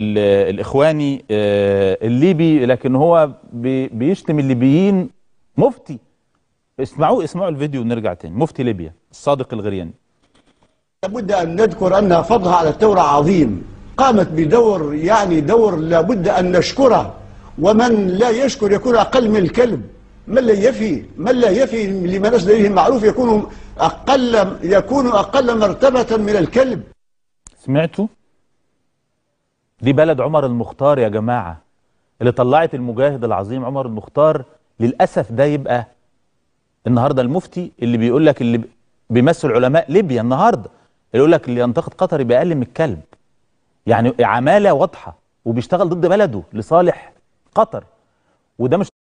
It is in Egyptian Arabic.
ال- الاخواني آه، الليبي لكن هو بي- بيشتم الليبيين مفتي اسمعوا اسمعوا الفيديو ونرجع تاني مفتي ليبيا الصادق الغرياني لابد أن نذكر أن فضلها على الثورة عظيم قامت بدور يعني دور لابد أن نشكره ومن لا يشكر يكون أقل من الكلب من لا يفي من لا يفي لمن ليس لديه معروف يكون أقل يكون أقل مرتبة من الكلب سمعتوا دي بلد عمر المختار يا جماعة اللي طلعت المجاهد العظيم عمر المختار للأسف ده يبقى النهاردة المفتي اللي بيقول لك اللي بيمثل علماء ليبيا النهاردة اللي يقول لك اللي ينتقد قطر يبقى أقل من الكلب يعني عمالة واضحة وبيشتغل ضد بلده لصالح قطر وده مش